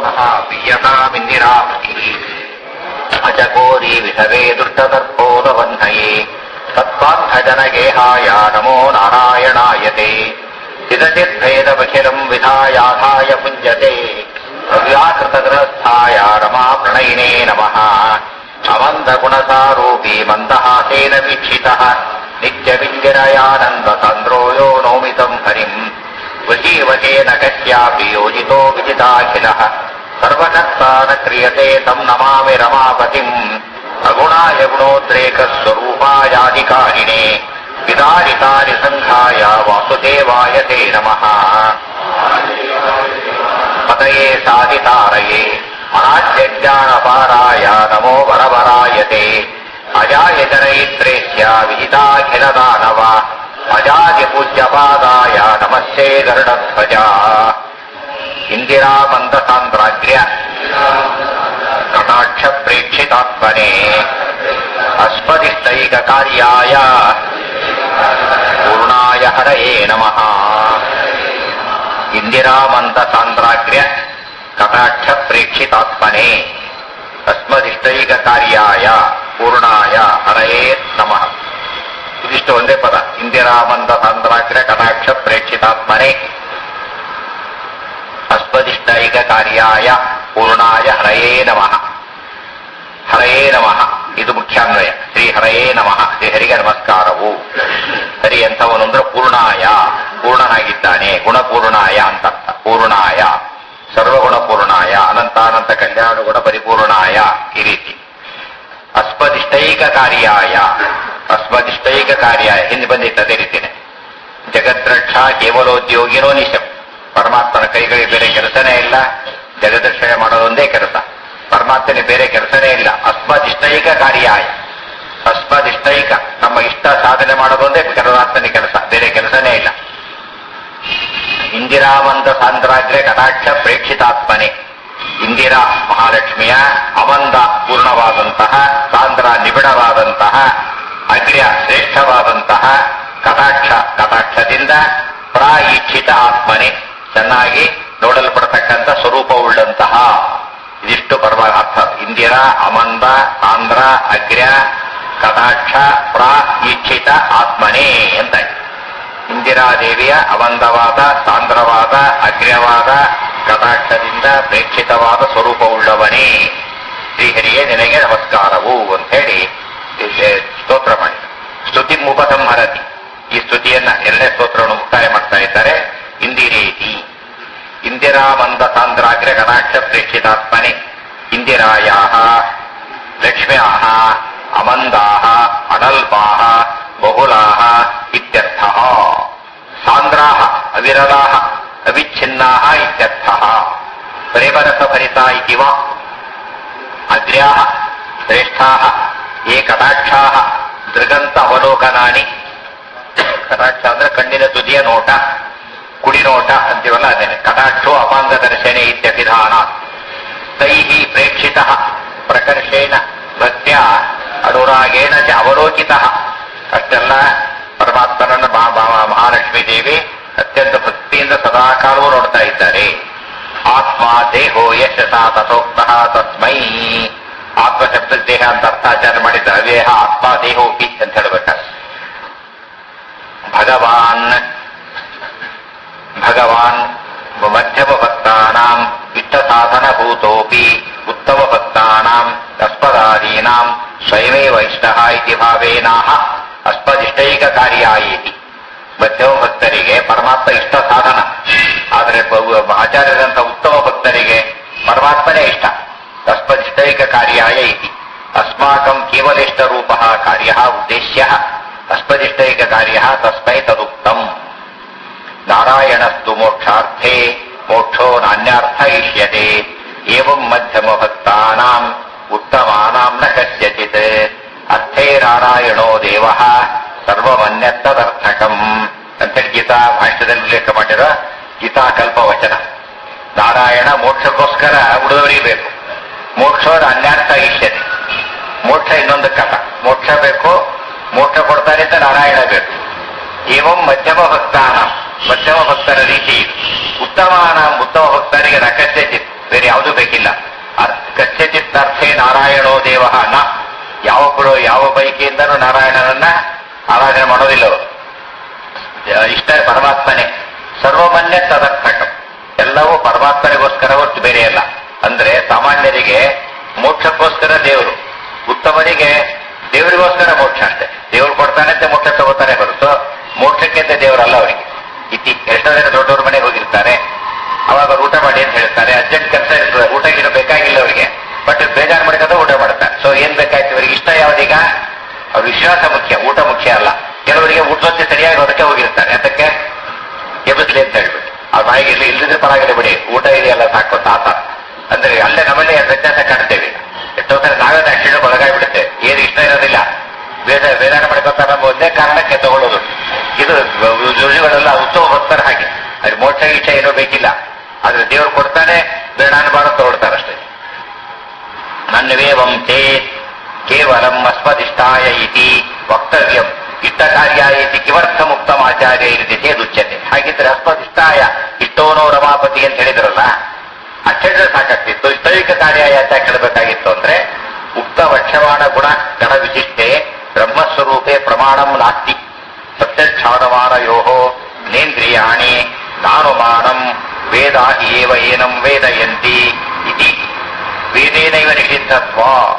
ನಃ ಪ್ರಿಯತಾಮಿಂದಿರಾಪತಿ ಅಚಕೋರಿ ವಿಷವೇ ದುಷ್ಟದರ್ಪೋದವನ್ಹಯೇ ತತ್ವಾಂಧಜನಗೇಹಾಯ ನಮೋ ನಾರಾಯಣಾಯತೆ ಚಿದಚಿದ್ಭೇದಮಖಿಲಂ ವಿಧಾಯಾಧಾಯ ಪುಂಜತೆ ಅವ್ಯಾಕೃತಗ್ರಸ್ಥಾಯ ರಮಾ ಪ್ರಣಯಿನೇ ನಮಃ ಅಮಂದ ಗುಣಸಾರೂಪಿ ಮಂದಹಾಸೇನ ವೀಕ್ಷಿತಃ ನಿತ್ಯವಿಂದಿರಯಾನಂದ ಸಂದ್ರೋ ಯೋ ನೌಮಿತಂ ಹರಿಂ ವಶೀವಶೇನ ಕಸ್ಯಾಪಿ ಯೋಜಿತೋ ವಿಜಿತಾಖಿಲಃ ಸರ್ವಕರ್ತಾನ ಕ್ರಿಯತೆ ತಂ ನಮಾಮಿ ರಮಾಪತಿಂ ಅಗುಣಾಯ ಗುಣೋದ್ರೇಕ ಸ್ವರೂಪಾಯಾಧಿಕಾರಿಣೆ ವಿದಾರಿತಾರಿ ಸಂಘಾಯ ವಾಸುದೇವಾಯ ತೇ ನಮಃ ಪತಯೇ ಸಾಧಿತಾರಯೇ ಅನಾಜ್ಞಾನಪಾರಾಯ ನಮೋ ವರವರಾಯತೆ ಅಜಾಯ ಜನಯಿತ್ರೇಶ್ಯ ವಿಜಿತಾಖಿಲದಾನವ ಅಜಾದಿ ಪೂಜ್ಯಪಾದಾಯ ನಮಸ್ತೆ ಗರುಡಧ್ವಜ ಇಂದಿರಾ ಮಂದಸಾಂದ್ರಾಗ್ರ್ಯ ಕಟಾಕ್ಷ ಪ್ರೇಕ್ಷಿತಾತ್ಮನೆ ಅಸ್ಮದಿಷ್ಟೈಕ ಕಾರ್ಯಾಯ ಪೂರ್ಣಾಯ ಹರಯೇ ನಮಃ ಇಂದಿರಾ ಮಂದಸಾಂದ್ರಾಗ್ರ್ಯ ಕಟಾಕ್ಷ ಪ್ರೇಕ್ಷಿತಾತ್ಮನೆ ಅಸ್ಮದಿಷ್ಟೈಕ ಕಾರ್ಯಾಯ ಪೂರ್ಣಾಯ ಹರಯೇ ನಮಃ ಇದಿಷ್ಟು ಒಂದೇ ಪದ ಇಂದಿರಾ ಮಂದಸಾಂದ್ರಾಗ್ರ್ಯ ಕಟಾಕ್ಷ ಪ್ರೇಕ್ಷಿತಾತ್ಮನೆ ಅಸ್ಮದಿಷ್ಟೈಕ ಕಾರ್ಯಾಯ ಪೂರ್ಣಾಯ ಹರಯೇ ನಮಃ ಹರಯೇ ನಮಃ ಇದು ಮುಖ್ಯಾನ್ವಯ ಶ್ರೀ ಹರಯೇ ನಮಃ ಶ್ರೀ ಹರಿಗೆ ನಮಸ್ಕಾರವು ಹರಿ ಅಂತವನು ಅಂದ್ರೆ ಪೂರ್ಣಾಯ ಪೂರ್ಣನಾಗಿದ್ದಾನೆ ಗುಣಪೂರ್ಣಾಯ ಅಂತ ಅರ್ಥ. ಪೂರ್ಣಾಯ ಸರ್ವಗುಣ ಪೂರ್ಣಾಯ ಅನಂತಾನಂತ ಕಲ್ಯಾಣ ಗುಣ ಪರಿಪೂರ್ಣಾಯ ಈ ರೀತಿ ಅಸ್ಮದಿಷ್ಟೈಕ ಕಾರ್ಯಾಯ ಅಸ್ಮದಿಷ್ಟೈಕ ಕಾರ್ಯಾಯ ಹಿಂದೆ ಬಂದಿತ್ತು ಅದೇ ರೀತಿನೇ ಜಗದ್ರಕ್ಷ ಕೇವಲೋದ್ಯೋಗಿನೋ ನಿಶಂ ಪರಮಾತ್ಮನ ಕೈಗಳಿಗೆ ಬೇರೆ ಕೆಲಸನೇ ಇಲ್ಲ ಜಗದರ್ಶನ ಮಾಡೋದೊಂದೇ ಕೆಲಸ ಪರಮಾತ್ಮನಿಗೆ ಬೇರೆ ಕೆಲಸನೇ ಇಲ್ಲ ಅಸ್ಮದಿಷ್ಟೈಕ ಕಾರ್ಯಾಯ ಅಸ್ಮದಿಷ್ಟೈಕ ನಮ್ಮ ಇಷ್ಟ ಸಾಧನೆ ಮಾಡೋದೊಂದೇ ಪರಮಾತ್ಮನ ಕೆಲಸ ಬೇರೆ ಕೆಲಸನೇ ಇಲ್ಲ ಇಂದಿರಾವಂತ ಸಾಂದ್ರಾಗ್ರೆ ಕಟಾಕ್ಷ ಪ್ರೇಕ್ಷಿತಾತ್ಮನೆ ಇಂದಿರಾ ಮಹಾಲಕ್ಷ್ಮಿಯ ಅವಂದ ಪೂರ್ಣವಾದಂತಹ ಸಾಂದ್ರ ನಿಬಿಡವಾದಂತಹ ಅಗ್ರ್ಯ ಶ್ರೇಷ್ಠವಾದಂತಹ ಕಟಾಕ್ಷ ಕಟಾಕ್ಷದಿಂದ ಪ್ರಾಯಿಚ್ಛಿತ ಆತ್ಮನೆ ಚೆನ್ನಾಗಿ ನೋಡಲ್ಪಡತಕ್ಕಂಥ ಸ್ವರೂಪವುಳ್ಳಂತಹ ಇದಿಷ್ಟು ಪರಮ ಅರ್ಥ ಇಂದಿರಾ ಅಮಂದ ಸಾಂದ್ರ ಅಗ್ರ್ಯ ಕಟಾಕ್ಷ ಪ್ರಾ ಈಚ್ಛಿತ ಆತ್ಮನೇ ಅಂತ ಇಂದಿರಾದೇವಿಯ ಅವಂದವಾದ ಸಾಂದ್ರವಾದ ಅಗ್ರ್ಯವಾದ ಕಟಾಕ್ಷದಿಂದ ಪ್ರೇಕ್ಷಿತವಾದ ಸ್ವರೂಪವುಳ್ಳವನೇ ಶ್ರೀಹರಿಯೇ ನಿನಗೆ ನಮಸ್ಕಾರವು ಅಂತ ಹೇಳಿ ಸ್ತೋತ್ರ ಮಾಡಿ ಸ್ತುತಿ ಉಪಸಂಹರತಿ ಈ ಸ್ತುತಿಯನ್ನ ಎರಡನೇ ಸ್ತೋತ್ರವನ್ನು ಮುಕ್ತಾಯ ಮಾಡ್ತಾ ಇದ್ದಾರೆ ಇಂದಿರೇತಿ ಇಂದಿರಾ ಮಂದ ಸಾಂದ್ರಾಗ್ರ ಕಟಾಕ್ಷ ಪ್ರೇಕ್ಷಿತಾತ್ಮನೆ ಇಂದಿರಾಯಾ ಲಕ್ಷ್ಮ್ಯಾ ಅಮಂದಾ ಅನಲ್ಪಾ ಬಹುಲಾ ಇತ್ಯರ್ಥ ಸಾಂದ್ರಾ ಅವಿರಲಾ ಅವಿಚ್ಛಿನ್ನಾ ಇತ್ಯರ್ಥ ಪ್ರೇಮರಸಭರಿತಾ ಇತಿ ವಾ ಅಗ್ರ್ಯಾ ಶ್ರೇಷ್ಠಾ ಯೇ ಕಟಾಕ್ಷಾ ದೃಗಂತ ಅವಲೋಕನಾನಿ ಕಟಾಕ್ಷ ಅಂದ್ರೆ ಕಣ್ಣಿನ ತುದಿಯ ನೋಟ ಕುಡಿ ನೋಟ ಅಂತೀವಲ್ಲ ಅದೇನೆ ಕಟಾಕ್ಷೋ ಅಪಾಂಗ ದರ್ಶನೆ ಇತ್ಯಭಿಧಾನ ತೈಹಿ ಪ್ರೇಕ್ಷಿತ ಪ್ರಕರ್ಷೇಣ ಭಕ್ತ್ಯ ಅನುರಾಗೇಣ ಚ ಅವಲೋಕಿತ ಅಷ್ಟೆಲ್ಲ ಪರಮಾತ್ಮನನ್ನು ಮಹಾ- ಮಹಾ- ಮಹಾಲಕ್ಷ್ಮೀ ದೇವಿ ಅತ್ಯಂತ ಭಕ್ತಿಯಿಂದ ಸದಾಕಾಲವೂ ನೋಡ್ತಾ ಇದ್ದಾರೆ ಆತ್ಮ ದೇಹೋ ಯಶಸ ತಥೋಕ್ತ ತಸ್ಮೈ ಆತ್ಮ ಶಬ್ದ ದೇಹ ಅಂತ ಅರ್ಥಾಚಾರ ಮಾಡಿದ್ದಾರೆ ದೇಹ ಆತ್ಮ ದೇಹೋಪಿ ಅಂತ ಹೇಳ್ಬೇಕಾದ್ರೆ ಭಗವಾನ್ ಭಗವಾನ್ ಮಧ್ಯಮ ಭಕ್ತಾನಾಂ ಇಷ್ಟ ಸಾಧನ ಭೂತೋಪಿ ಉತ್ತಮ ಭಕ್ತಾನಾಂ ಅಸ್ಪದಾದೀನಾಂ ಸ್ವಯಮೇವ ಇಷ್ಟ ಇತಿ ಭಾವೇನಾಹ ಅಸ್ಪದಿಷ್ಟೈಕ ಕಾರ್ಯಾಯಿತಿ ಮಧ್ಯಮ ಭಕ್ತರಿಗೆ ಪರಮಾತ್ಮ ಇಷ್ಟ ಸಾಧನ ಆದರೆ ಬ- ಆಚಾರ್ಯರಂತ ಉತ್ತಮ ಭಕ್ತರಿಗೆ ಪರಮಾತ್ಮನೇ ಇಷ್ಟ ಅಸ್ಪದಿಷ್ಟೈಕ ಕಾರ್ಯಾಯ ಇತಿ ಅಸ್ಮಾಕಂ ಕೇವಲಿಷ್ಟ ರೂಪ ಕಾರ್ಯ ಉದ್ದೇಶ್ಯ ಅಸ್ಪದಿಷ್ಟೈಕ ಕಾರ್ಯ ತಸ್ಮೈ ತದುಕ್ತಂ ನಾರಾಯಣಸ್ತು ಮೋಕ್ಷಾರ್ಥೇ ಮೋಕ್ಷೋ ನಾನ್ಯಾರ್ಥ ಇಷ್ಯತೆ ಏವಂ ಮಧ್ಯಮ ಭಕ್ತಾನಾಂ ಉತ್ತಮಾನಾಂ ನ ಕಸ್ಯಚಿತ್ ಅರ್ಥೇ ನಾರಾಯಣೋ ದೇವ ಸರ್ವಮನ್ಯತ್ತದರ್ಥಕಂ ಅಂತೇಳಿ ಗೀತಾ ಭಾಷ್ಯದಲ್ಲಿ ಉಲ್ಲೇಖ ಮಾಡಿರೋ ಗೀತಾ ಕಲ್ಪವಚನ ನಾರಾಯಣ ಮೋಕ್ಷಕ್ಕೋಸ್ಕರ ಉಳಿದವರಿಗೆ ಬೇಕು ಮೋಕ್ಷೋದ ಅನ್ಯಾರ್ಥ ಇಷ್ಯತೆ ಮೋಕ್ಷ ಇನ್ನೊಂದು ಕಥ ಮೋಕ್ಷ ಬೇಕು ಮೋಕ್ಷ ಕೊಡ್ತಾರೆ ಅಂತ ನಾರಾಯಣ ಬೇಕು ಏವಂ ಮಧ್ಯಮ ಭಕ್ತಾನ ಮಧ್ಯಮ ಭಕ್ತರ ರೀತಿ ಇದು ಉತ್ತಮಾನ ಉತ್ತಮ ಭಕ್ತರಿಗೆ ನಕಸ್ಯಚಿತ್ ಬೇರೆ ಯಾವುದು ಪ್ರಯತ್ನಾರ್ಥೇ ನಾರಾಯಣೋ ದೇವ ನ ಯಾವ ಗುರು ಯಾವ ಬೈಕಿಯಿಂದನೂ ನಾರಾಯಣನನ್ನ ಆರಾಧನೆ ಮಾಡೋದಿಲ್ಲ ಅವರು ಇಷ್ಟ ಪರಮಾತ್ಮನೇ ಸರ್ವಮನ್ಯ ತದರ್ಥಕ ಎಲ್ಲವೂ ಪರಮಾತ್ಮನಿಗೋಸ್ಕರ ಹೊರತು ಬೇರೆ ಅಲ್ಲ ಅಂದ್ರೆ ಸಾಮಾನ್ಯರಿಗೆ ಮೋಕ್ಷಕ್ಕೋಸ್ಕರ ದೇವರು ಉತ್ತಮರಿಗೆ ದೇವರಿಗೋಸ್ಕರ ಮೋಕ್ಷ ಅಷ್ಟೇ ದೇವರು ಕೊಡ್ತಾನೆ ಅಂತ ಮೋಕ್ಷ ತಗೋತಾನೆ ಹೊರತು ಮೋಕ್ಷಕ್ಕೆ ಅಂತ ದೇವರಲ್ಲ ಅವರಿಗೆ ಇತಿ ಎಷ್ಟೋ ಜನ ದೊಡ್ಡವ್ರ ಮನೆಗೆ ಹೋಗಿರ್ತಾರೆ ಅವಾಗ ಅವ್ರು ಊಟ ಮಾಡಿ ಅಂತ ಹೇಳ್ತಾರೆ ಅರ್ಜೆಂಟ್ ಕೆಲಸ ಇರ್ತದೆ ಊಟ ಗಿಡ ಬೇಕಾಗಿಲ್ಲ ಅವರಿಗೆ ಬಟ್ ಬೇಜಾರು ಮಾಡ್ಕೊಂಡು ಊಟ ಮಾಡ್ತಾರೆ ಸೊ ಏನ್ ಬೇಕಾಯ್ತು ಇವರಿಗೆ ಇಷ್ಟ ಯಾವ್ದೀಗ ಅವ್ರ ವಿಶ್ವಾಸ ಮುಖ್ಯ ಊಟ ಮುಖ್ಯ ಅಲ್ಲ ಕೆಲವರಿಗೆ ಊಟಕ್ಕೆ ಸರಿಯಾಗಿ ಅದಕ್ಕೆ ಹೋಗಿರ್ತಾರೆ ಅದಕ್ಕೆ ಎಬಸ್ಲಿ ಅಂತ ಹೇಳ್ಬಿಟ್ಟು ಆ ಬಾಯಿಗೆ ಇಲ್ಲಿ ಇಲ್ಲದಿದ್ರೆ ಪರವಾಗಿಲ್ಲ ಬಿಡಿ ಊಟ ಇದೆಯಲ್ಲ ಸಾಕು ತಾತ ಅಂದ್ರೆ ಅಲ್ಲೇ ನಮ್ಮಲ್ಲಿ ವ್ಯತ್ಯಾಸ ಕಾಣ್ತೇವೆ ಎಷ್ಟೋ ಸಲ ನಾವೇ ಆಕ್ಸಿಡೆಂಟ್ ಒಳಗಾಗ್ಬಿಡುತ್ತೆ ಏನು ಇಷ್ಟ ಇರೋದಿಲ್ಲ ವೇದ ವೇದಾನ ಮಾಡ್ಕೊತಾರೆ ನಮ್ಮ ಒಂದೇ ಕಾರಣಕ್ಕೆ ತಗೊಳ್ಳೋದು ಇದು ರುಜುಗಳೆಲ್ಲ ಉತ್ತಮ ಭಕ್ತರ ಹಾಗೆ ಅದು ಮೋಕ್ಷ ಗೀಕ್ಷ ಏನೋ ಬೇಕಿಲ್ಲ ಆದ್ರೆ ದೇವರು ಕೊಡ್ತಾನೆ ಬೇಡ ಅನ್ಬಾರ್ದು ತಗೊಳ್ತಾರೆ ಅಷ್ಟೇ ನನ್ವೇವಂ ಚೇತ್ ಕೇವಲಂ ಅಸ್ಮದಿಷ್ಟಾಯ ಇತಿ ವಕ್ತವ್ಯಂ ಇಷ್ಟ ಕಾರ್ಯ ಇತಿ ಕಿವರ್ಥ ಮುಕ್ತಂ ಆಚಾರ್ಯ ಇರಿತಿ ಚೇದುಚ್ಯತೆ ಹಾಗಿದ್ರೆ ಅಸ್ಮದಿಷ್ಟಾಯ ಇಷ್ಟೋನೋ ರಮಾಪತಿ ಅಂತ ಹೇಳಿದ್ರಲ್ಲ ಅಕ್ಷರ ಸಾಕಾಗ್ತಿತ್ತು ಇಷ್ಟೈಕ ಕಾರ್ಯ ಯಾತ ಕೇಳಬೇಕಾಗಿತ್ತು ಅಂದ್ರೆ ಉಕ್ತ ವಕ್ಷವಾಣ ಗುಣ ಗಣ ವಿಶಿಷ್ಟೆ ಬ್ರಹ್ಮಸ್ವರೂಪೇ ಪ್ರಮಾಣಂ ನಾಸ್ತಿ ಪ್ರತ್ಯಕ್ಷಾಣಮಾನಯೋ ನೇಂದ್ರಿಯಾಣಿ ನಾನುಮಾನಂ ವೇದ ಏವ ಏನಂ ವೇದಯಂತಿ ಇತಿ ವೇದೇನೈವ ನಿಷಿದ್ಧತ್ವ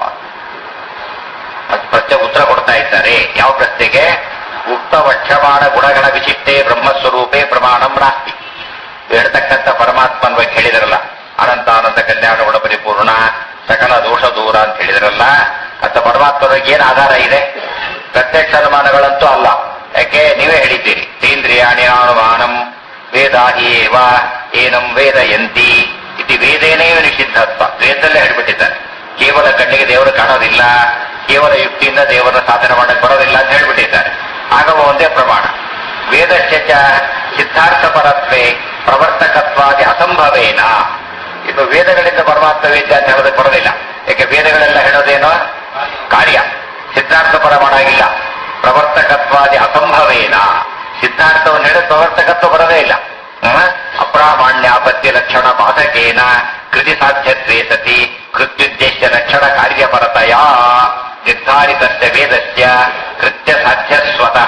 ಅದ್ ಪ್ರಶ್ನೆ ಉತ್ತರ ಕೊಡ್ತಾ ಇದ್ದಾರೆ ಯಾವ ಪ್ರಶ್ನೆಗೆ ಉಕ್ತ ವಕ್ಷಮಾಣ ಗುಣಗಳ ವಿಶಿಷ್ಟೇ ಬ್ರಹ್ಮಸ್ವರೂಪೇ ಪ್ರಮಾಣಂ ನಾಸ್ತಿ ಹೇಳ್ತಕ್ಕಂಥ ಪರಮಾತ್ಮನ ಬಗ್ಗೆ ಹೇಳಿದ್ರಲ್ಲ ಅನಂತ ಅನಂತ ಕಲ್ಯಾಣ ಗುಣ ಪರಿಪೂರ್ಣ ಸಕಲ ದೋಷ ದೂರ ಅಂತ ಹೇಳಿದ್ರಲ್ಲ ಅಂತ ಪರಮಾತ್ಮನ ಏನ್ ಆಧಾರ ಇದೆ ಪ್ರತ್ಯಕ್ಷ ಅನುಮಾನಗಳಂತೂ ಅಲ್ಲ ಯಾಕೆ ನೀವೇ ಹೇಳಿದ್ದೀರಿ ತೇಂದ್ರಿಯಾಣಿ ಅನುಮಾನಂ ವೇದ ಏವ ಏನಂ ವೇದಯಂತಿ ಇತಿ ವೇದೇನೇವ ನಿಷಿದ್ಧತ್ವ ವೇದದಲ್ಲೇ ಹೇಳ್ಬಿಟ್ಟಿದ್ದಾರೆ ಕೇವಲ ಕಣ್ಣಿಗೆ ದೇವರು ಕಾಣೋದಿಲ್ಲ ಕೇವಲ ಯುಕ್ತಿಯಿಂದ ದೇವರ ಸಾಧನೆ ಮಾಡಕ್ ಬರೋದಿಲ್ಲ ಅಂತ ಹೇಳ್ಬಿಟ್ಟಿದ್ದಾರೆ ಆಗವ ಒಂದೇ ಪ್ರಮಾಣ ವೇದಶ್ಚ ಸಿದ್ಧಾರ್ಥ ಪರತ್ವೇ ಪ್ರವರ್ತಕತ್ವಾದಿ ಅಸಂಭವೇನ ಇದು ವೇದಗಳಿಂದ ಪರಮಾತ್ಮ ವೇದ್ಯ ಅಂತ ಹೇಳೋದಕ್ಕೆ ಬರೋದಿಲ್ಲ ಯಾಕೆ ವೇದಗಳೆಲ್ಲ ಹೇಳೋದೇನೋ ಕಾರ್ಯ ಸಿದ್ಧಾರ್ಥ ಪರ ಮಾಡಾಗಿಲ್ಲ ಪ್ರವರ್ತಕತ್ವಾದಿ ಅಸಂಭವೇನ ಸಿದ್ಧಾರ್ಥವನ್ನು ಹೇಳಿ ಪ್ರವರ್ತಕತ್ವ ಬರೋದೇ ಇಲ್ಲ ಹ್ಮ್? ಅಪ್ರಾಮಾಣ್ಯಾಪತ್ಯ ಲಕ್ಷಣ ಬಾಧಕೇನ ಕೃತಿ ಸಾಧ್ಯತ್ವೇ ಸತಿ ಕೃತ್ಯುದ್ದೇಶ ಲಕ್ಷಣ ಕಾರ್ಯಪರತೆಯ ನಿರ್ಧಾರಿತಸ್ಯ ವೇದಸ್ಯ ಕೃತ್ಯ ಸಾಧ್ಯ ಸ್ವತಃ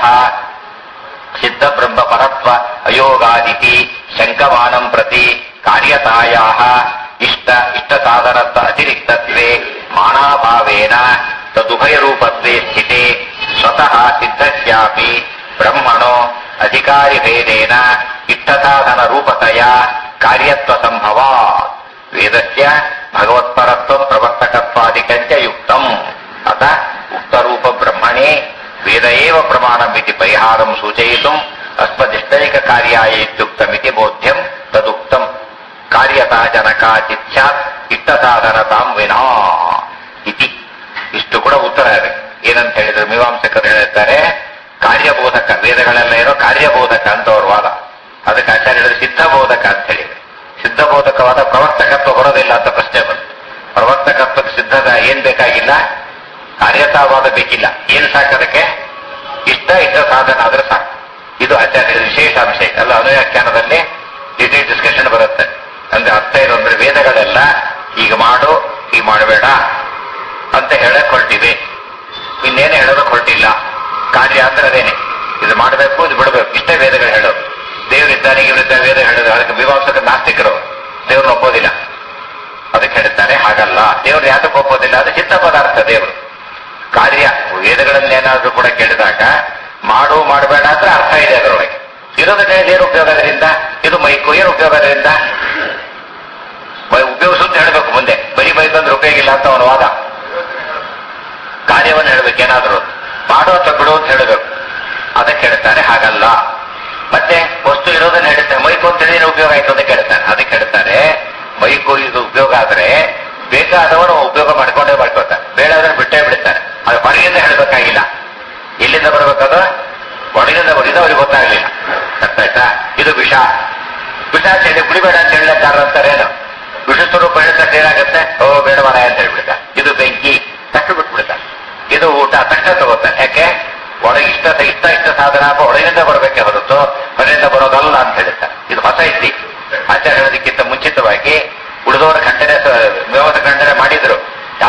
ಸಿದ್ಧ ಬ್ರಹ್ಮ ಪರತ್ವ ಅಯೋಗಾದಿತಿ ಶಂಕಮಾನಂ ಪ್ರತಿ ಕಾರ್ಯತಾಯಾ ಇಷ್ಟ ಇಷ್ಟ ಸಾಧನದ ಅತಿರಿಕ್ತತ್ವೇ ಮಾನಾಭಾವೇನ ತದುಭಯ ರೂಪತ್ವೇ ಸ್ಥಿತೆ ಸ್ವತಃ ಸಿದ್ಧಸ್ಯಾಪಿ ಬ್ರಹ್ಮಣೋ ಅಧಿಕಾರಿ ಭೇದೇನ ಇಷ್ಟಸಾಧನ ರೂಪತೆಯ ಕಾರ್ಯತ್ವ ಸಂಭವ ವೇದಸ್ಯ ಭಗವತ್ಪರತ್ವ ಪ್ರವರ್ತಕತ್ವಾದಿಕಂಚ ಯುಕ್ತಂ ಅತ ಉಕ್ತರೂಪ ಬ್ರಹ್ಮಣೇ ವೇದ ಏವ ಪ್ರಮಾಣಮಿತಿ ಪರಿಹಾರಂ ಸೂಚಯಿತುಂ ಅಸ್ಮದಿಷ್ಟೈಕ ಕಾರ್ಯಾಯ ಇತ್ಯುಕ್ತಮಿತಿ ಬೋಧ್ಯಂ ತದುಕ್ತಂ ಕಾರ್ಯತಾ ಜನಕಾಚಿತ್ ಸ್ಯಾತ್ ಇಷ್ಟ ಸಾಧನತಾಂ ವಿನಾ ಇತಿ ಇಷ್ಟು ಕೂಡ ಉತ್ತರ ಇದೆ ಏನಂತ ಹೇಳಿದ್ರೆ ಮೀಮಾಂಸಕರು ಹೇಳ್ತಾರೆ ಕಾರ್ಯಬೋಧಕ ವೇದಗಳೆಲ್ಲ ಇರೋ ಕಾರ್ಯಬೋಧಕ ಅಂತ ಅವ್ರ ವಾದ ಅದಕ್ಕೆ ಆಚಾರ್ಯ ಹೇಳಿದ್ರೆ ಸಿದ್ಧಬೋಧಕ ಅಂತ ಹೇಳಿ ಸಿದ್ಧಬೋಧಕವಾದ ಪ್ರವರ್ತಕತ್ವ ಬರೋದಿಲ್ಲ ಅಂತ ಪ್ರಶ್ನೆ ಬಂತು ಪ್ರವರ್ತಕತ್ವಕ್ಕೆ ಸಿದ್ಧದ ಏನ್ ಬೇಕಾಗಿಲ್ಲ ಕಾರ್ಯತಾವಾದ ಬೇಕಿಲ್ಲ ಏನ್ ಸಾಕದಕ್ಕೆ ಇಷ್ಟ ಇಷ್ಟ ಸಾಧನ ಆದ್ರೆ ಸಾಕು ಇದು ಆಚಾರ್ಯರ ವಿಶೇಷ ಅಂಶ ಎಲ್ಲ ಅನುವ್ಯಾಖ್ಯಾನದಲ್ಲಿ ಡಿಟೇಲ್ ಡಿಸ್ಕಷನ್ ಬರುತ್ತೆ ಅಂದ್ರೆ ಅರ್ಥ ಏನು ಅಂದ್ರೆ ವೇದಗಳೆಲ್ಲ ಈಗ ಮಾಡು ಈಗ ಮಾಡಬೇಡ ಅಂತ ಹೇಳಕ್ ಹೊರಟಿವೆ ಇನ್ನೇನು ಹೇಳೋದಕ್ಕೆ ಹೊರಟಿಲ್ಲ ಕಾರ್ಯ ಅಂದ್ರೆ ಅದೇನೆ ಇದು ಮಾಡಬೇಕು ಇದು ಬಿಡಬೇಕು ಇಷ್ಟೇ ವೇದಗಳು ಹೇಳೋದು ದೇವರಿದ್ದಾನೆ ಇವರಿದ್ದ ವೇದ ಹೇಳೋದು ಅದಕ್ಕೆ ಮೀಮಾಂಸಕ ನಾಸ್ತಿಕರು ದೇವ್ರನ್ನ ಒಪ್ಪೋದಿಲ್ಲ ಅದಕ್ಕೆ ಹೇಳ್ತಾರೆ ಹಾಗಲ್ಲ ದೇವ್ರು ಯಾತಕ್ಕೆ ಒಪ್ಪೋದಿಲ್ಲ ಅದು ಚಿತ್ತ ಪದಾರ್ಥ ದೇವರು ಕಾರ್ಯ ವೇದಗಳನ್ನೇನಾದ್ರೂ ಕೂಡ ಕೇಳಿದಾಗ ಮಾಡು ಮಾಡಬೇಡ ಅಂದ್ರೆ ಅರ್ಥ ಇದೆ ಅದರೊಳಗೆ ಇರೋದನ್ನ ಏನು ಉಪಯೋಗ ಅದರಿಂದ ಇದು ಮೈಕು ಏನು ಉಪಯೋಗ ಅದರಿಂದ ಉಪಯೋಗಿಸು ಅಂತ ಹೇಳ್ಬೇಕು ಮುಂದೆ ಬರೀ ಮೈಕ್ ಅಂದ್ರೆ ಉಪಯೋಗ ಇಲ್ಲ ಅಂತ ಅವನ ವಾದ ಕಾರ್ಯವನ್ನು ಹೇಳ್ಬೇಕೇನಾದ್ರೂ ಮಾಡು ಅಥವಾ ಬಿಡು ಅಂತ ಹೇಳಬೇಕು ಅದಕ್ಕೆ ಹೇಳ್ತಾರೆ ಹಾಗಲ್ಲ ಮತ್ತೆ ವಸ್ತು ಇರೋದನ್ನ ಹೇಳ್ತಾರೆ ಮೈಕು ಅಂತ ಹೇಳಿ ಉಪಯೋಗ ಆಯ್ತು ಅಂತ ಕೇಳ್ತಾನೆ ಅದಕ್ಕೆ ಹೇಳ್ತಾರೆ ಮೈಕು ಇದು ಉಪಯೋಗ ಆದ್ರೆ ಬೇಕಾದವನು ಉಪಯೋಗ ಮಾಡ್ಕೊಂಡೇ ಮಾಡ್ಕೊಳ್ತಾನೆ ಬೇಡ ಅದನ್ನ ಬಿಟ್ಟೇ ಬಿಡ್ತಾನೆ ಅದು ಹೊರಗಿಂದ ಹೇಳ್ಬೇಕಾಗಿಲ್ಲ ಎಲ್ಲಿಂದ ಬರ್ಬೇಕದು ಒಳಗಿಂದ ಬರಿದ ಅವ್ರಿಗೆ ಗೊತ್ತಾಗ್ಲಿಲ್ಲ ಅರ್ಥ ಆಯ್ತಾ ಇದು ವಿಷ ವಿಷ ಅಂತ ಹೇಳಿ ಕುಡಿಬೇಡ ಅಂತ ಹೇಳಿದ್ದಾರೆ ಅಂತಾರೇನು ವಿಷ ಸ್ವರೂಪ ಹೇಳಿದ್ರೆ ಏನಾಗುತ್ತೆ ಓ ಬೇಡ ಮರ ಅಂತ ಹೇಳ್ಬಿಡ್ತ ಇದು ಬೆಂಕಿ ತಕ್ಷಣ ಬಿಟ್ಬಿಡ್ತಾನೆ ಇದು ಊಟ ತಕ್ಷಣ ತಗೋತಾನೆ ಯಾಕೆ ಒಳಗೆ ಇಷ್ಟ ಇಷ್ಟ ಇಷ್ಟ ಸಾಧನ ಅಥವಾ ಒಳಗಿಂದ ಬರಬೇಕೆ ಹೊರತು ಹೊರಗಿಂದ ಬರೋದಲ್ಲ ಅಂತ ಹೇಳ್ತಾರೆ ಇದು ಹೊಸ ಇದ್ದಿ ಆಚಾರ ಹೇಳೋದಕ್ಕಿಂತ ಮುಂಚಿತವಾಗಿ ಉಳಿದವರ ಖಂಡನೆ ವ್ಯವಸ್ಥೆ ಖಂಡನೆ ಮಾಡಿದ್ರು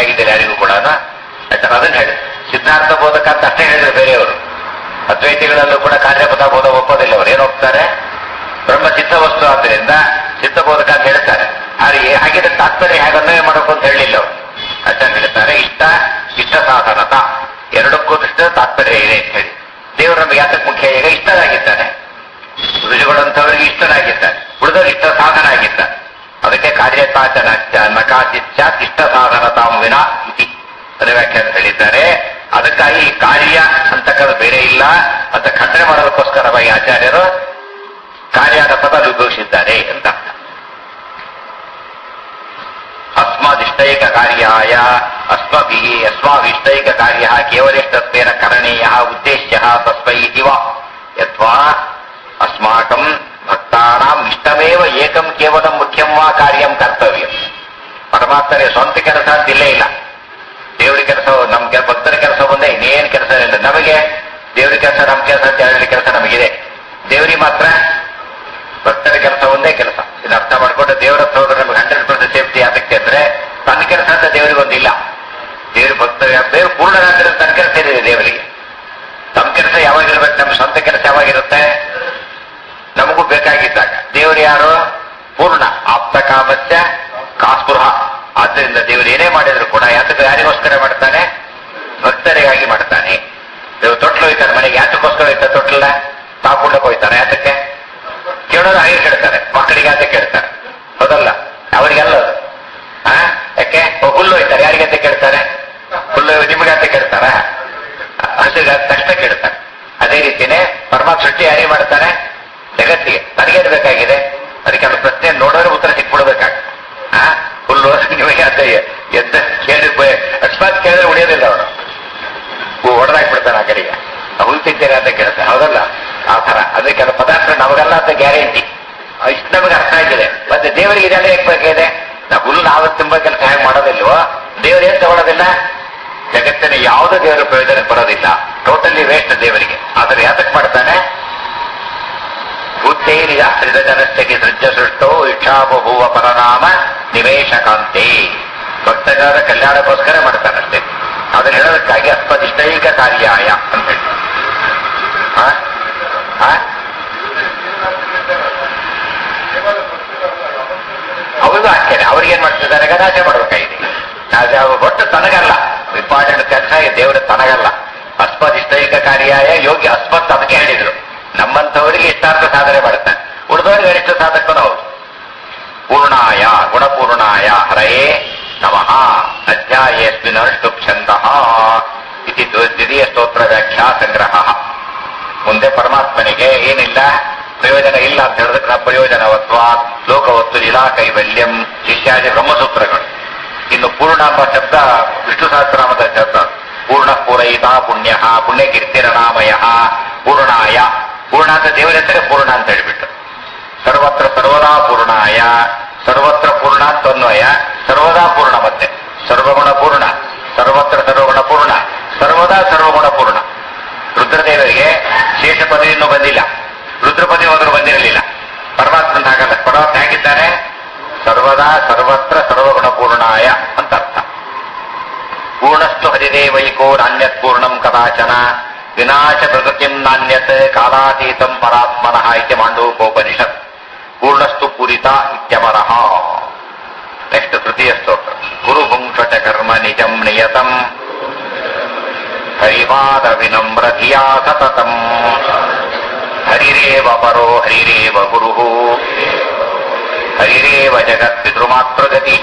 ಬೇಕಾಗಿದ್ದಿಲ್ಲ ಯಾರಿಗೂ ಕೂಡ ಯಾಕಂದ್ರೆ ಅದನ್ನ ಹೇಳಿ ಸಿದ್ಧಾರ್ಥ ಬೋಧಕ ಅಂತ ಅಷ್ಟೇ ಹೇಳಿದ್ರು ಬೇರೆಯವರು ಅದ್ವೈತಿಗಳಲ್ಲೂ ಕೂಡ ಕಾರ್ಯಪದ ಬೋಧ ಒಪ್ಪೋದಿಲ್ಲ ಅವರು ಏನು ಹೋಗ್ತಾರೆ ಬ್ರಹ್ಮ ಚಿತ್ತ ವಸ್ತು ಆದ್ದರಿಂದ ಚಿತ್ತ ಬೋಧಕ ಅಂತ ಹೇಳ್ತಾರೆ ಆದರೆ ಹಾಗಿದ್ರೆ ತಾತ್ಪರ್ಯ ಹೇಗೆ ಅನ್ವಯ ಮಾಡಬೇಕು ಅಂತ ಹೇಳಲಿಲ್ಲ ಅವರು ಆಚಾರ್ಯ ಹೇಳ್ತಾರೆ ಇಷ್ಟ ಇಷ್ಟ ಸಾಧನತ ಎರಡಕ್ಕೂ ದೃಷ್ಟ ತಾತ್ಪರ್ಯ ಇದೆ ಅಂತ ಹೇಳಿ ದೇವರು ನಮಗೆ ಯಾತಕ್ಕೆ ಮುಖ್ಯ ಈಗ ಇಷ್ಟನಾಗಿದ್ದಾನೆ ಋಷಿಗಳಂತವರಿಗೆ ಇಷ್ಟನಾಗಿದ್ದಾನೆ ಉಳಿದವರು ಇಷ್ಟ ಸಾಧನ ಆಗಿದ್ದಾನೆ ಅದಕ್ಕೆ ಕಾರ್ಯತಾಚನ ನಕಾಚಿತ್ಯ ಇಷ್ಟ ಸಾಧನ ತಾವು ವಿನ ಇತಿ ಅದರ ವ್ಯಾಖ್ಯಾನ ಹೇಳಿದ್ದಾರೆ ಅದಕ್ಕಾಗಿ ಈ ಕಾರ್ಯ ಅಂತಕ್ಕದ್ದು ಬೇರೆ ಇಲ್ಲ ಅಂತ ಖಂಡನೆ ಮಾಡೋದಕ್ಕೋಸ್ಕರವಾಗಿ ಆಚಾರ್ಯರು ಕಾರ್ಯದ ಪದ ಉಪಯೋಗಿಸಿದ್ದಾರೆ ಅಂತ ಅರ್ಥ. ಅಸ್ಮದಿಷ್ಟೈಕ ಕಾರ್ಯಾಯ ಅಸ್ಮಭಿ ಅಸ್ಮಾವಿಷ್ಟೈಕ ಕಾರ್ಯ ಕೇವಲಿಷ್ಟತ್ವೇನ ಕರಣೀಯ ಉದ್ದೇಶ್ಯ ತಸ್ಮೈ ಇವ ಯತ್ವಾ ಅಸ್ಮಾಕಂ ಭಕ್ತಾನಾಂ ಇಷ್ಟಮೇವ ಏಕಂ ಕೇವಲ ಮುಖ್ಯಂ ವಾ ಕಾರ್ಯಂ ಕರ್ತವ್ಯ ಪರಮಾತ್ಮನಿಗೆ ಸ್ವಂತ ಕೆಲಸ ಅಂತ ಇಲ್ಲೇ ಇಲ್ಲ ದೇವರ ಕೆಲಸ ನಮ್ ಕೆಲ ಭಕ್ತರ ಕೆಲಸ ಒಂದೇ ಇನ್ನೇನ್ ಕೆಲಸ ಇಲ್ಲ ನಮಗೆ ದೇವರ ಕೆಲಸ ನಮ್ ಕೆಲಸ ಅಂತ ಹೇಳಿ ಕೆಲಸ ನಮಗಿದೆ ದೇವರಿಗೆ ಮಾತ್ರ ಭಕ್ತರ ಕೆಲಸ ಒಂದೇ ಕೆಲಸ ಇದು ಅರ್ಥ ಮಾಡ್ಕೊಂಡು ದೇವರ ಹತ್ರ ಹೋದ್ರೆ ನಮಗೆ ಹಂಡ್ರೆಡ್ ಪರ್ಸೆಂಟ್ ಸೇಫ್ಟಿ ಅದಕ್ಕೆ ಅಂದ್ರೆ ತನ್ನ ಕೆಲಸ ಅಂತ ದೇವರಿಗೊಂದಿಲ್ಲ ದೇವ್ರ ಭಕ್ತರ ದೇವ್ರ ಪೂರ್ಣರಾತ್ರಿ ತನ್ನ ಕೆಲಸ ಇದೆ ದೇವರಿಗೆ ತಮ್ಮ ಕೆಲಸ ಯಾವಾಗಿರ್ಬೇಕು ನಮ್ಮ ಸ್ವಂತ ಕೆಲಸ ಯಾವಾಗಿರುತ್ತೆ ನಮಗೂ ಬೇಕಾಗಿದ್ದಾಗ ದೇವರು ಯಾರು ಪೂರ್ಣ ಆಪ್ತ ಕಾಮಸ್ಯ ಕಾಸ್ಪೃಹ ಆದ್ದರಿಂದ ದೇವರು ಏನೇ ಮಾಡಿದ್ರು ಕೂಡ ಯಾತಕ್ಕೆ ಯಾರಿಗೋಸ್ಕರ ಮಾಡ್ತಾನೆ ಭಕ್ತರಿಗಾಗಿ ಮಾಡ್ತಾನೆ ದೇವ್ರು ತೊಟ್ಲು ಹೋಯ್ತಾರೆ ಮನೆಗೆ ಯಾತಕ್ಕೋಸ್ಕರ ಹೋಯ್ತಾರೆ ತೊಟ್ಲ ತಾಪುಳ್ಳಕ್ಕೆ ಹೋಯ್ತಾರೆ ಯಾತಕ್ಕೆ ಕೇಳೋದು ಹಾಗೆ ಕೇಳ್ತಾರೆ ಮಕ್ಕಳಿಗೆ ಅಂತ ಕೇಳ್ತಾರೆ ಹೌದಲ್ಲ ಅವರಿಗೆಲ್ಲ ಅದು ಆ? ಯಾಕೆ ಓ, ಹುಲ್ಲು ಹೋಯ್ತಾರೆ ಯಾರಿಗೆ ಅಂತ ಕೇಳ್ತಾರೆ ಹುಲ್ಲು ನಿಮಗೆ ಅಂತ ಕೇಳ್ತಾರ ಹಸಿಗೆ ತಕ್ಷಣ ಕೇಳ್ತಾರೆ ಅದೇ ರೀತಿನೇ ಪರಮಾತ್ಮ ಸೃಷ್ಟಿ ಯಾರಿಗೆ ಮಾಡ್ತಾನೆ ಜಗತ್ತಿಗೆ ನನಗೇನು ಬೇಕಾಗಿದೆ ಅದಕ್ಕೆ ಅವ್ರ ಪ್ರಶ್ನೆ ನೋಡೋರು ಉತ್ತರ ಸಿಕ್ಬಿಡ್ಬೇಕಾಗ ಆ ಹುಲ್ಲು ನಿಮಗೆ ಅಂತ ಎದ್ದ ಕೇಳಿ ಅಕಸ್ಮಾತ್ ಕೇಳಿದ್ರೆ ಉಳಿಯೋದಿಲ್ಲ ಅವನು ಹೊಡೆದಾಕ್ಬಿಡ್ತಾನೆ ಆ ಕಡೆಗೆ ಹುಲ್ ತಿಂತೀರಾ ಅಂತ ಕೇಳ್ತಾನೆ ಹೌದಲ್ಲ ಆ ತರ ಅದಕ್ಕೆ ಕೆಲವು ಪದಾರ್ಥ ನಮಗಲ್ಲ ಅಂತ ಗ್ಯಾರಂಟಿ ಇಷ್ಟು ನಮಗೆ ಅರ್ಥ ಆಗಿದೆ ಮತ್ತೆ ದೇವರಿಗೆ ಇದೆಲ್ಲ ಹೇಗೆ ಬೇಕಿದೆ ನಾವು ಹುಲ್ಲು ನಾವು ತುಂಬಾ ಕೆಲಸ ಹೇಗೆ ಮಾಡೋದಿಲ್ವೋ ದೇವರು ಏನ್ ತಗೊಳ್ಳೋದಿಲ್ಲ ಜಗತ್ತಿನ ಯಾವುದೇ ದೇವರ ಪ್ರಯೋಜನ ಬರೋದಿಲ್ಲ ಟೋಟಲಿ ವೇಸ್ಟ್ ದೇವರಿಗೆ ಆದರೆ ಯಾತಕ್ಕೆ ಮಾಡ್ತಾನೆ ಬುದ್ಧೇರಿ ಆಶ್ರಿತ ಜನಸ್ಥಿತಿ ಸೃಜ್ಯ ಸೃಷ್ಟೋ ಇಚ್ಛಾಬಹುವ ಪರನಾಮ ನಿವೇಶಕಾಂತೆ ಭಕ್ತಗಾರ ಕಲ್ಯಾಣಕ್ಕೋಸ್ಕರ ಮಾಡ್ತಾನಷ್ಟೇ ಅದನ್ನ ಹೇಳೋದಕ್ಕಾಗಿ ಅಸ್ಪದಿಷ್ಟೈಕ ಕಾರ್ಯಾಯ ಅಂತ ಹೇಳಿ ಆ? ಆ? ಅವ್ರಿಗೂ ಅಷ್ಟೇನೆ ಅವ್ರಿಗೇನ್ ಮಾಡ್ತಿದ್ದಾರೆ ಗದಾಚೆ ಮಾಡ್ಬೇಕಾಗಿದೆ ಅದು ಅವ್ರು ಒಟ್ಟು ತನಗಲ್ಲ ಇಂಪಾರ್ಟೆಂಟ್ ಕೆಲಸ ದೇವರ ತನಗಲ್ಲ ಅಸ್ಪದಿಷ್ಟೈಕ ಕಾರ್ಯಾಯ ಯೋಗ್ಯ ಅಸ್ಪತ್ ಅದಕ್ಕೆ ಹೇಳಿದ್ರು ನಮ್ಮಂಥವರಿಗೆ ಇಷ್ಟಾರ್ಥ ಸಾಧನೆ ಮಾಡುತ್ತಾನೆ ಉಳಿದವರಿಗೆ ಗರಿಷ್ಠ ಸಾಧಕನು ಹೌದು ಪೂರ್ಣಾಯ ಗುಣಪೂರ್ಣಾಯ ಹರಯೇ ನಮಃ ಅಧ್ಯಾಯೇಸ್ಮಿನ್ ಅಷ್ಟು ಛಂದ ಇತಿ ದ್ವಿತೀಯ ಸ್ತೋತ್ರ ವ್ಯಾಖ್ಯಾ ಸಂಗ್ರಹ ಮುಂದೆ ಪರಮಾತ್ಮನಿಗೆ ಏನಿಲ್ಲ ಪ್ರಯೋಜನ ಇಲ್ಲ ಅಂತ ಹೇಳಿದ್ರೆ ನಾವು ಪ್ರಯೋಜನವತ್ವ ಲೋಕವತ್ತು ಲೀಲಾ ಕೈವಲ್ಯಂ ಇತ್ಯಾದಿ ಬ್ರಹ್ಮಸೂತ್ರಗಳು ಇನ್ನು ಪೂರ್ಣ ಎಂಬ ಶಬ್ದ ವಿಷ್ಣು ಸಹಸ್ರನಾಮದ ಶಬ್ದ ಪೂರ್ಣ ಪೂರಯಿತ ಪುಣ್ಯ ಪುಣ್ಯ ಕೀರ್ತಿರನಾಮಯ ಪೂರ್ಣಾಯ ಪೂರ್ಣ ಅಂತ ದೇವರ ಹೆಸರೇ ಪೂರ್ಣ ಅಂತ ಹೇಳ್ಬಿಟ್ಟು ಸರ್ವತ್ರ ಸರ್ವದಾ ಪೂರ್ಣಾಯ ಸರ್ವತ್ರ ಪೂರ್ಣ ಅಂತ ಅನ್ವಯ ಸರ್ವದಾ ಪೂರ್ಣ ಮತ್ತೆ ಸರ್ವಗುಣ ಪೂರ್ಣ ಸರ್ವತ್ರ ಸರ್ವಗುಣ ಪೂರ್ಣ ಸರ್ವದಾ ಸರ್ವಗುಣ ಪೂರ್ಣ ರುದ್ರದೇವರಿಗೆ ಶೇಷ ಪದವಿ ಇನ್ನೂ ಬಂದಿಲ್ಲ ರುದ್ರ ಪದವಿ ಹೋದ್ರು ಬಂದಿರಲಿಲ್ಲ ಪರಮಾತ್ಮನ ಹಾಗಲ್ಲ ಪರಮಾತ್ಮ ಹೇಗಿದ್ದಾನೆ ಸರ್ವದಾ ಸರ್ವತ್ರ ಸರ್ವಗುಣ ಪೂರ್ಣಾಯ ಅಂತ ಅರ್ಥ ಪೂರ್ಣಸ್ತು ಹರಿದೇವೈಕೋ ನಾಣ್ಯತ್ ಪೂರ್ಣಂ ಕದಾಚನ ವಿನಾಶ ಪ್ರಕೃತಿಂ ನಾಣ್ಯತ್ ಕಾಲಾತೀತಂ ಪರಾತ್ಮನಃ ಇತಿ ಮಾಂಡೂಕೋಪನಿಷತ್ ಪೂರ್ಣಸ್ತು ಪೂರಿತ ಇತ್ಯಮರಃ ನೆಕ್ಸ್ಟ್ ತೃತೀಯ ಸ್ತೋತ್ರ ಗುರು ಪುಂಕ್ಷ ಕರ್ಮ ನಿಜಂ ನಿಯತಂ ಹರಿವಾದ ವಿನಮ್ರ ಧಿಯಾ ಸತತಂ ಹರಿರೇವ ಪರೋ ಹರಿರೇವ ಗುರು ಹರಿರೇವ ಜಗತ್ ಪಿತೃಮಾತೃಗತಿ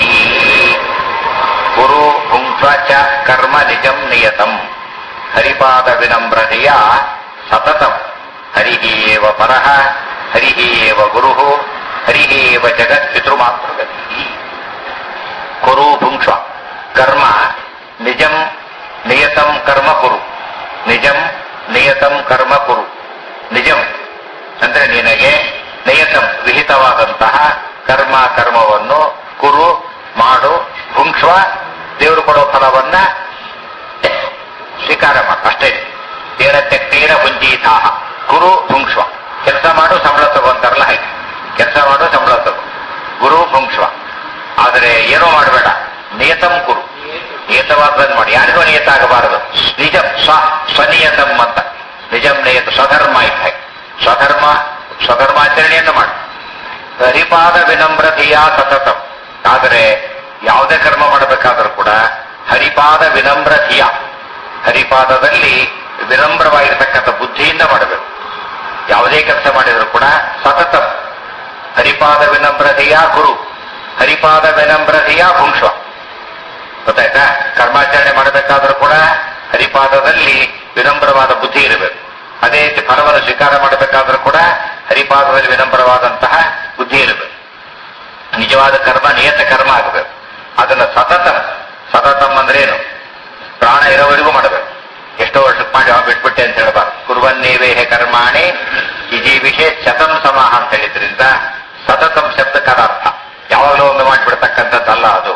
ಗುರು ಪುಂಕ್ಷ ಚ ಕರ್ಮ ನಿಜಂ ನಿಯತಂ ಹರಿಪಾದ ವಿನಮ್ರತೆಯ ಸತತಂ ಹರಿ ಏವ ಪರಃ ಹರಿ ಏವ ಗುರು ಹರಿ ಏವ ಜಗತ್ ಪಿತೃಮಾತೃಗತಿ ಕುರು ಭುಂಕ್ಷ ಕರ್ಮ ನಿಜಂ ನಿಯತಂ ಕರ್ಮ ಕುರು ನಿಜಂ ನಿಯತಂ ಕರ್ಮ ಕುರು ನಿಜಂ ಅಂದ್ರೆ ನಿನಗೆ ನಿಯತಂ ವಿಹಿತವಾದಂತಹ ಕರ್ಮ ಕರ್ಮವನ್ನು ಕುರು ಮಾಡು ಭುಂಕ್ಷ್ವ ದೇವರು ಕೊಡೋ ಫಲವನ್ನ ಸ್ವೀಕಾರ ಮಾಡು ಅಷ್ಟೇ ತೇನ ತೆಕ್ತೇನ ಭುಂಜೀತಾಹ ಗುರು ಭುಂಕ್ಷ್ವ ಕೆಲಸ ಮಾಡು ಸಂಬಳ ತಗೊಂತಾರಲ್ಲ ಹಾಗೆ ಕೆಲಸ ಮಾಡು ಸಂಬಳ ತಗೋ ಗುರು ಭುಂಕ್ಷ್ವ ಆದರೆ ಏನೋ ಮಾಡಬೇಡ ನಿಯತಂ ಕುರು ನಿಯತವಾದದನ್ನು ಮಾಡಿ ಯಾರಿಗೂ ನಿಯತ ಆಗಬಾರದು ನಿಜ ಸ್ವ ಸ್ವನಿಯತಂ ಅಂತ ನಿಜಂ ನಿಯತ ಸ್ವಧರ್ಮ ಇದ್ದ ಹಾಗೆ ಸ್ವಧರ್ಮ ಸ್ವಧರ್ಮಾಚರಣೆಯನ್ನು ಮಾಡಿ ಹರಿಪಾದ ವಿನಮ್ರತೆಯ ಸತತಂ ಆದರೆ ಯಾವುದೇ ಕರ್ಮ ಮಾಡಬೇಕಾದ್ರೂ ಕೂಡ ಹರಿಪಾದ ವಿನಮ್ರತೆಯ ಹರಿಪಾದದಲ್ಲಿ ವಿನಮ್ರವಾಗಿರ್ತಕ್ಕಂಥ ಬುದ್ಧಿಯಿಂದ ಮಾಡಬೇಕು ಯಾವುದೇ ಕೆಲಸ ಮಾಡಿದ್ರು ಕೂಡ ಸತತಂ ಹರಿಪಾದ ವಿನಮ್ರತೆಯ ಗುರು ಹರಿಪಾದ ವಿನಮ್ರತೆಯ ಪುಂಕ್ಷ ಗೊತ್ತಾಯ್ತಾ ಕರ್ಮಾಚರಣೆ ಮಾಡಬೇಕಾದ್ರೂ ಕೂಡ ಹರಿಪಾದದಲ್ಲಿ ವಿನಮ್ರವಾದ ಬುದ್ಧಿ ಇರಬೇಕು ಅದೇ ರೀತಿ ಫಲವನ್ನು ಸ್ವೀಕಾರ ಮಾಡಬೇಕಾದ್ರೂ ಕೂಡ ಹರಿಪಾದದಲ್ಲಿ ವಿನಮ್ರವಾದಂತಹ ಬುದ್ಧಿ ಇರಬೇಕು ನಿಜವಾದ ಕರ್ಮ ನಿಯತ ಕರ್ಮ ಆಗಬೇಕು ಅದನ್ನ ಸತತಂ ಸತತಂ ಅಂದ್ರೇನು ಪ್ರಾಣ ಇರೋವರೆಗೂ ಮಾಡಬೇಕು ಎಷ್ಟೋ ವರ್ಷಕ್ಕೆ ಮಾಡಿ ಅವ ಬಿಟ್ಬಿಟ್ಟೆ ಅಂತ ಹೇಳಬಾರ್ದು ಕುರುವನ್ನೇವೇಹೆ ಕರ್ಮಾಣಿ ವಿಷಯ ಶತಂ ಸಮಾಹ ಅಂತ ಹೇಳಿದ್ರಿಂದ ಸತತಂ ಶಬ್ದಕ್ಕದ ಅರ್ಥ ಯಾವಾಗಲೂ ಒಮ್ಮೆ ಮಾಡಿಬಿಡ್ತಕ್ಕಂಥದ್ದಲ್ಲ ಅದು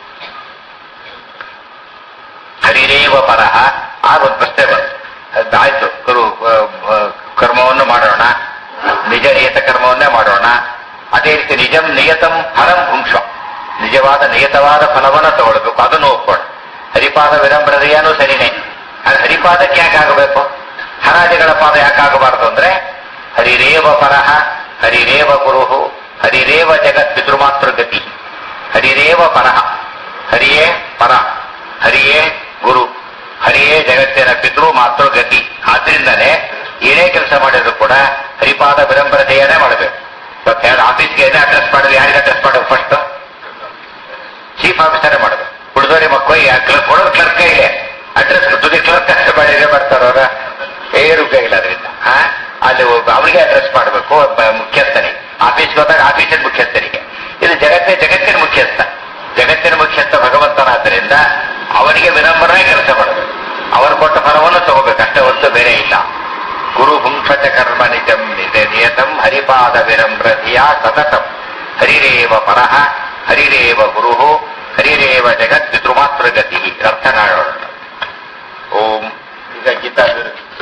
ಹರಿರೇವ ಪರಹ ಆಗ ಒಂದು ಪ್ರಶ್ನೆ ಬಂತು ಅದಾಯ್ತು ಗುರು ಕರ್ಮವನ್ನು ಮಾಡೋಣ ನಿಜ ನಿಯತ ಕರ್ಮವನ್ನೇ ಮಾಡೋಣ ಅದೇ ರೀತಿ ನಿಜಂ ನಿಯತಂ ಫಲಂ ಪುಂಕ್ಷ ನಿಜವಾದ ನಿಯತವಾದ ಫಲವನ್ನು ತಗೊಳ್ಬೇಕು ಅದನ್ನು ಒಪ್ಕೊಂಡು ಹರಿಪಾದ ವಿನಮ್ರತೆಯೂ ಸರಿನೇ ಅದು ಹರಿಪಾದಕ್ಕೆ ಯಾಕಾಗಬೇಕು ಹರಾದಿಗಳ ಪಾದ ಯಾಕಾಗಬಾರದು ಅಂದ್ರೆ ಹರಿರೇವ ಪರಹ ಹರಿರೇವ ಗುರುಹು ಹರಿರೇವ ಜಗತ್ ಪಿತೃಮಾತೃಗತಿ ಹರಿರೇವ ಪರಹ ಹರಿಯೇ ಪರ ಹರಿಯೇ ಗುರು ಹರಿಯೇ ಜಗತ್ತಿನ ಪಿತೃ ಮಾತೃ ಗತಿ ಆದ್ರಿಂದನೇ ಏನೇ ಕೆಲಸ ಮಾಡಿದ್ರು ಕೂಡ ಹರಿಪಾದ ವಿರಂಬರತೆಯನ್ನೇ ಮಾಡಬೇಕು ಮತ್ತೆ ಆಫೀಸ್ಗೆ ಏನೇ ಅಡ್ರೆಸ್ ಮಾಡಿದ್ರೆ ಯಾರಿಗೆ ಅಡ್ರೆಸ್ ಮಾಡೋದು ಫಸ್ಟ್ ಚೀಫ್ ಆಫೀಸರೇ ಮಾಡಬೇಕು ಹುಡುಗರಿ ಮಕ್ಕಳು ಕೊಡೋದು ಕ್ಲರ್ಕ್ ಇದೆ ಅಡ್ರೆಸ್ ತುದಿ ಕ್ಲರ್ಕ್ ಅಷ್ಟೇ ಮಾಡಿದ್ರೆ ಬರ್ತಾರ ಅವರ ಏನು ಉಪಯೋಗ ಇಲ್ಲ ಅದರಿಂದ ಅಲ್ಲಿ ಒಬ್ಬ ಅವರಿಗೆ ಅಡ್ರೆಸ್ ಮಾಡಬೇಕು ಒಬ್ಬ ಮುಖ್ಯಸ್ಥನಿಗೆ ಆಫೀಸ್ಗೆ ಹೋದಾಗ ಆಫೀಸಿನ ಮುಖ್ಯಸ್ಥನಿಗೆ ಇದು ಜಗತ್ತೇ ಜಗತ್ತಿನ ಮುಖ್ಯಸ್ಥ ಜಗತ್ತಿನ ಮುಖ್ಯಸ್ಥ ಭಗವಂತನಾದ್ದರಿಂದ ಅವನಿಗೆ ವಿನಮ್ರನೇ ಕೆಲಸ ಮಾಡಬೇಕು ಅವರು ಕೊಟ್ಟ ಫಲವನ್ನು ತಗೋಬೇಕು ಅಷ್ಟೇ ಹೊತ್ತು ಬೇರೆ ಇಲ್ಲ ಗುರು ಪುಂಕ್ಷಚ ಕರ್ಮ ನಿಜಂ ನಿಜ ನಿಯತಂ ಹರಿಪಾದ ವಿನಮ್ರತೆಯ ಸತತಂ ಹರಿರೇವ ಪರಹ ಹರಿರೇವ ಗುರು ಹರಿರೇವ ಜಗತ್ ಪಿತೃಮಾತೃಗತಿ ಅರ್ಥ ಮಾಡೋಣ ಓಂ ಈಗ ಗೀತಾ